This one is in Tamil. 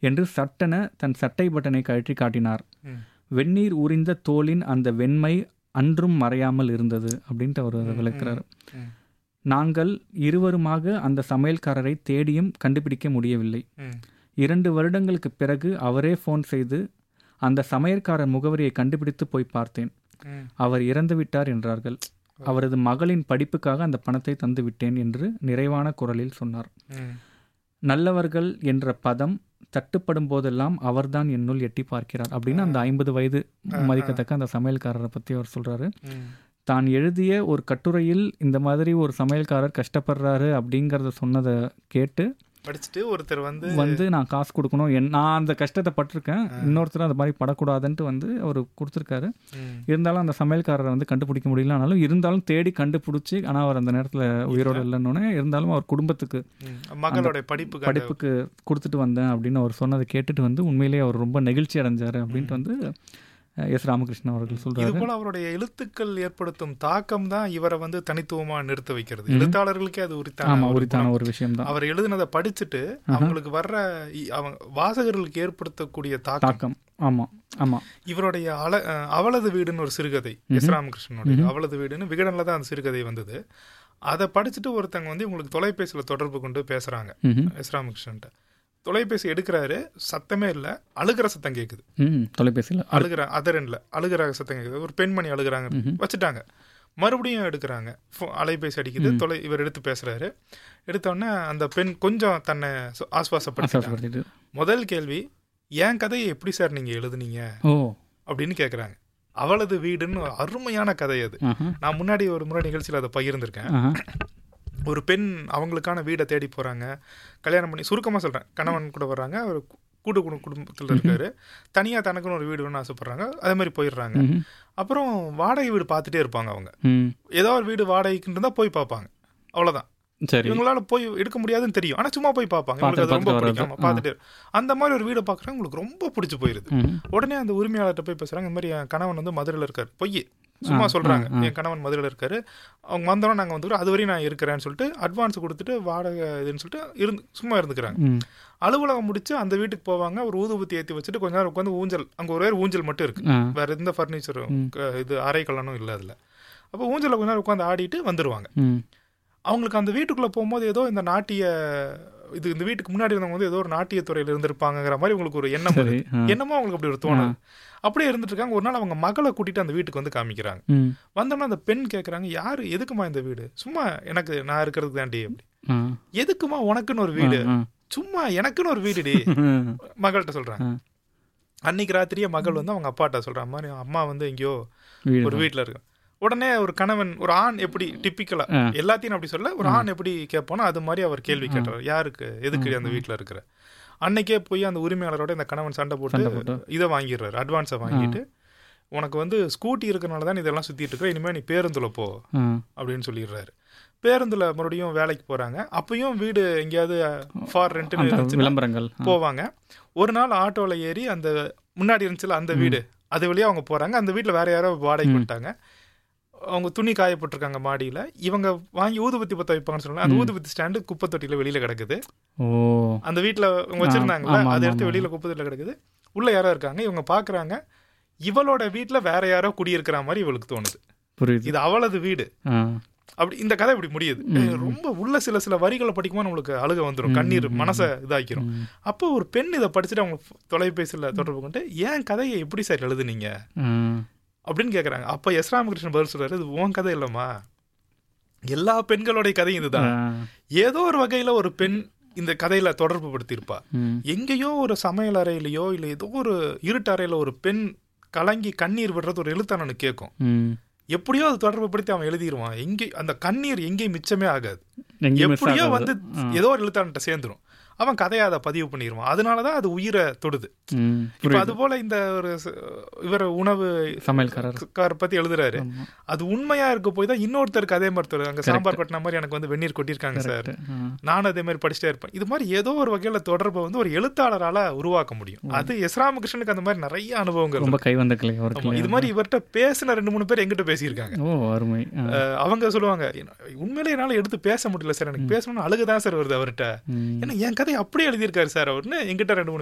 என்று சட்டென தன் சட்டை பட்டனை கழற்றி காட்டினார் ம். வெந்நீர் உரிந்த தோலின் அந்த வெண்மை அன்றும் மறையாமல் இருந்தது அப்படின்ட்டு அவர் அதை ம், விளக்குறாரு ம். நாங்கள் இருவருமாக அந்த சமையல்காரரை தேடியும் கண்டுபிடிக்க முடியவில்லை ம். இரண்டு வருடங்களுக்கு பிறகு அவரே ஃபோன் செய்து அந்த சமையற்காரர் முகவரியை கண்டுபிடித்து போய் பார்த்தேன் ம். அவர் இறந்து விட்டார் என்றார்கள் அவரது மகளின் படிப்புக்காக அந்த பணத்தை தந்து விட்டேன் என்று நிறைவான குரலில் சொன்னார் ம். நல்லவர்கள் என்ற பதம் தட்டுப்படும் போதெல்லாம் அவர்தான் என்னுள் எட்டி பார்க்கிறார் அப்படின்னு அந்த ஐம்பது வயது மதிக்கத்தக்க அந்த சமையல்காரரை பற்றி அவர் சொல்றாரு ம். தான் எழுதிய ஒரு கட்டுரையில் இந்த மாதிரி ஒரு சமையல்காரர் கஷ்டப்படுறாரு அப்படிங்கிறத சொன்னதை கேட்டு படிச்சுட்டு ஒருத்தர் வந்து வந்து நான் காசு கொடுக்கணும் என் நான் அந்த கஷ்டத்தை பட்டிருக்கேன் இன்னொருத்தர் அந்த மாதிரி படக்கூடாதுன்ட்டு வந்து அவர் கொடுத்துருக்காரு ம். இருந்தாலும் அந்த சமையல்காரரை வந்து கண்டுபிடிக்க முடியல ஆனாலும் இருந்தாலும் தேடி கண்டுபிடிச்சி ஆனால் அவர் அந்த நேரத்தில் உயிரோடு இல்லைன்னொன்னே இருந்தாலும் அவர் குடும்பத்துக்கு ம். மகளோட படிப்புக்கு படிப்புக்கு கொடுத்துட்டு வந்தேன் அப்படின்னு அவர் சொன்னதை கேட்டுட்டு வந்து உண்மையிலேயே அவர் ரொம்ப நெகிழ்ச்சி அடைஞ்சாரு அப்படின்ட்டு வந்து அஹ், எஸ் ராமகிருஷ்ணன் அவர்கள் இது சொல்றாரு போல அவருடைய எழுத்துக்கள் ஏற்படுத்தும் தாக்கம் தான் இவரை வந்து தனித்துவமா நிறுத்த வைக்கிறது எழுத்தாளர்களுக்கே அது உரித்தான ஆமா ஒரு உரித்தான குணம். ஒரு விஷயம்தான் அவர் எழுதினதை படிச்சுட்டு அவங்களுக்கு வர்ற இ- அவங்க வாசகர்களுக்கு ஏற்படுத்தக்கூடிய தாக்கம் தாக்கம் ஆமா ஆமா இவருடைய அல அஹ், அவளது வீடுன்னு ஒரு சிறுகதை எஸ் ராமகிருஷ்ணனுடைய அவளது வீடுன்னு விகடன்ல தான் அந்த சிறுகதை வந்தது அதை படிச்சுட்டு ஒருத்தங்க வந்து இவங்களுக்கு தொலைபேசியில தொடர்பு கொண்டு பேசுறாங்க ம்ஹும். எஸ் ராமகிருஷ்ணன்ட்ட தொலைபேசி எடுக்கிறாரு சத்தமே இல்ல அழுகிற சத்தம் கேக்குது ம் தொலைபேசியில் அழுகிற அதர் எண்ட்ல அழுகிற சத்தம் கேக்குது ஒரு பெண்மணி அழுகுறாங்க வச்சுட்டாங்க மறுபடியும் எடுக்கிறாங்க ஃபோ- அலைபேசி அடிக்குது தொலை இவர் எடுத்து பேசுறாரு எடுத்த உடனே அந்த பெண் கொஞ்சம் தன்னை சு- ஆஸ்வாசப்படுத்திட்டாங்க ஆசாசப்படுத்திட்டு முதல் கேள்வி என் கதையை எப்படி சார் நீங்க எழுதுனீங்க ஓ அப்படின்னு கேக்குறாங்க அவளது வீடுன்னு ஒரு அருமையான கதை அது ஆஹா நான் முன்னாடி ஒரு முறை நிகழ்ச்சியில் அதை பகிர்ந்திருக்கேன் ஆஹா ஒரு பெண் அவங்களுக்கான வீடை தேடி போறாங்க கல்யாணம் பண்ணி சுருக்கமா சொல்றேன் கணவன் கூட வர்றாங்க அவர் கூ- கூட்டு குடு குடும்பத்தில் இருக்காரு தனியா தனக்குன்னு ஒரு வீடு வேணும்னு ஆசைப்படுறாங்க அதே மாதிரி போயிடுறாங்க ம்ஹும். அப்புறம் வாடகை வீடு பார்த்துட்டே இருப்பாங்க அவங்க ம் ஏதோ ஒரு வீடு வாடகைக்கு இருந்தா போய் பார்ப்பாங்க அவ்வளவுதான் சரி இவங்களால போய் எடுக்க முடியாதுன்னு தெரியும் ஆனா சும்மா போய் பார்ப்பாங்க இவங்களுக்கு அது ரொம்ப பார்த்துட்டு பிடிக்கும் வர்றது. ஆமா, பார்த்துட்டு அந்த மாதிரி ஒரு வீடை பார்க்குறாங்க உங்களுக்கு ரொம்ப பிடிச்சு போயிருது ம் உடனே அந்த உரிமையாளர்கிட்ட போய் பேசுறாங்க இந்த மாதிரி என் கணவன் வந்து மதுரையில் இருக்காரு பொய் சும்மா சொல்றாங்க என் கணவன் மதுரையில் இருக்காரு அவங்க வந்தோம் நாங்க வந்துக்கிறோம் அது வரையும் நான் இருக்கிறேன்னு சொல்லிட்டு அட்வான்ஸ் கொடுத்துட்டு வாடகை இதுன்னு சொல்லிட்டு இருந்து சும்மா இருந்துக்கிறாங்க ம் அலுவலகம் முடிச்சு அந்த வீட்டுக்கு போவாங்க ஒரு ஊதுபத்தி ஏத்தி வச்சுட்டு கொஞ்ச நேரம் உட்காந்து ஊஞ்சல் அங்க ஒரே ஒரு ஊஞ்சல் மட்டும் இருக்கு ஆ வேற எந்த ஃபர்னிச்சரும் இது அறை கல்லனும் இல்லை அதுல அப்போ ஊஞ்சல்ல கொஞ்ச நேரம் உட்காந்து ஆடிட்டு வந்துருவாங்க ம் அவங்களுக்கு அந்த வீட்டுக்குள்ள போகும்போது ஏதோ இந்த நாட்டிய இது இந்த வீட்டுக்கு முன்னாடி இருந்தவங்க வந்து ஏதோ ஒரு நாட்டிய துறையில இருந்திருப்பாங்கிற மாதிரி உங்களுக்கு ஒரு எண்ணம் சரி வருது. ஆ என்னமோ அவங்களுக்கு அப்படி ஒரு தோணுது அப்படியே இருந்துட்டு இருக்காங்க ஒரு நாள் அவங்க மகளை கூட்டிட்டு அந்த வீட்டுக்கு வந்து காமிக்கிறாங்க ம் வந்தோம்னா அந்த பெண் கேக்குறாங்க யாரு எதுக்குமா இந்த வீடு சும்மா எனக்கு நான் இருக்கிறதுக்கு தாண்டி அப்படி ஆ எதுக்குமா உனக்குன்னு ஒரு வீடு ஆ சும்மா எனக்குன்னு ஒரு வீடுடி ம் மகள்கிட்ட சொல்றாங்க ஆ. அன்னைக்கு ராத்திரியே மகள் வந்து அவங்க அப்பாட்ட சொல்ற மாதிரி அம்மா வந்து எங்கேயோ வீடு ஒரு வீட்டுல இருக்கு உடனே ஒரு கணவன் ஒரு ஆண் எப்படி டிப்பிக்கலா ஆ. எல்லாத்தையும் அப்படி சொல்ல ஒரு ஆண் எப்படி கேட்போனோ அது மாதிரி அவர் கேள்வி கேட்டார் யாருக்கு எதுக்கு அந்த வீட்டுல இருக்கிற அன்னைக்கே போய் அந்த உரிமையாளரோட இந்த கணவன் சண்டை சண்டை போட்டு போட்டு. இதை வாங்கிடுறாரு அட்வான்ஸை வாங்கிட்டு உனக்கு வந்து ஸ்கூட்டி இருக்கனால தான் இதெல்லாம் சுத்திட்டு இருக்க இனிமே நீ பேருந்துல போ ஆ அப்படின்னு சொல்லிடுறாரு பேருந்துல மறுபடியும் வேலைக்கு போறாங்க அப்பயும் வீடு எங்கேயாவது ஃபார் அந்த ரெண்ட் விளம்பரங்கள் ஆ. போவாங்க ஒரு நாள் ஆட்டோல ஏறி அந்த முன்னாடி இருந்துச்சுல அந்த வீடு அது வழியா அவங்க போறாங்க அந்த வீட்டுல வேற யாரோ வாடகை பண்ணிட்டாங்க அவங்க துணி காயப்பட்டிருக்காங்க மாடியில இவங்க வாங்கி ஊதுபத்தி பத்த வைப்பாங்கன்னு சொன்னாங்க அந்த ஊதுபத்தி ஸ்டாண்டு குப்பை தொட்டியில வெளியில கிடக்குது ஓ அந்த வீட்டுல இவங்க வச்சிருந்தாங்கல்ல ஆமா, அதை ஆமா, எடுத்து ஆமா. வெளியில குப்பை தொட்டியில கிடக்குது உள்ள யாரோ இருக்காங்க இவங்க பாக்குறாங்க இவளோட வீட்டுல வேற யாரோ குடியிருக்கிற மாதிரி இவளுக்கு தோணுது புரியுது இது அவளது வீடு ஆ அப்படி இந்த கதை இப்படி முடியுது ரொம்ப உள்ள சில சில வரிகளை படிக்கும்போது நம்மளுக்கு அழுக வந்துடும் கண்ணீர் மனசை இதாக்கிரும் ம். அப்போ ஒரு பெண் இதை படிச்சுட்டு அவங்க தொலைபேசியில் தொடர்பு கொண்டு ஏன் கதையை எப்படி சார் எழுதுனீங்க ஆ அப்படின்னு கேக்குறாங்க அப்ப எஸ் ராமகிருஷ்ணன் பதில் சொல்றாரு இது உன் கதை இல்லம்மா எல்லா பெண்களுடைய கதையும் இதுதான் ஆ. ஏதோ ஒரு வகையில ஒரு பெண் இந்த கதையில தொடர்பு படுத்தியிருப்பா ம் எங்கேயோ ஒரு சமையல் அறையிலயோ இல்ல ஏதோ ஒரு இருட்டு அறையில ஒரு பெண் கலங்கி கண்ணீர் விடுறது ஒரு எழுத்தானனு கேட்கும் ம் எப்படியோ அது தொடர்பு படுத்தி அவன் எழுதிடுவான் எங்கே அந்த கண்ணீர் எங்கேயும் மிச்சமே ஆகாது எங்கேயும் miss எப்படியோ ஆகாது. வந்து ஏதோ ஒரு எழுத்தாளன்ட்ட சேர்ந்துரும் அவன் கதையை அதை பதிவு பண்ணிடுவான் அதனாலதான் அது உயிரை தொடுது ம் இப்ப புரியுது அது போல இந்த ஒரு ச- இவர் உணவு சமையல்காரர் கார பத்தி எழுதுறாரு ஆமா. அது உண்மையா இருக்க போய் தான் இன்னொருத்தருக்கு அதே மாதிரி தோணுது அங்க சாம்பார் கொட்டின மாதிரி எனக்கு வந்து வெந்நீர் கொட்டியிருக்காங்க சார் ஆ. நானும் அதே மாதிரி படிச்சுட்டே இருப்பேன் இது மாதிரி ஏதோ ஒரு வகையில தொடர்பை வந்து ஒரு எழுத்தாளரால உருவாக்க முடியும் அது எஸ் ராமகிருஷ்ணனுக்கு அந்த மாதிரி நிறைய அனுபவங்கள் ரொம்ப கை வந்த கிளை ஆமா, அவருக்கு இது மாதிரி இவர்கிட்ட பேசின ரெண்டு மூணு பேர் எங்கிட்ட பேசியிருக்காங்க ஓ அருமை ஆ. அஹ் அவங்க சொல்லுவாங்க "என்ன- உண்மையிலே என்னால எடுத்து பேச முடியல சார் எனக்கு பேசணும்னு அழுகுதான் சார் வருது அவர்கிட்ட ம். ஏன்னா என் கதை அப்படியே எழுதியிருக்காரு சார் அவர்னு எங்கிட்ட ரெண்டு மூணு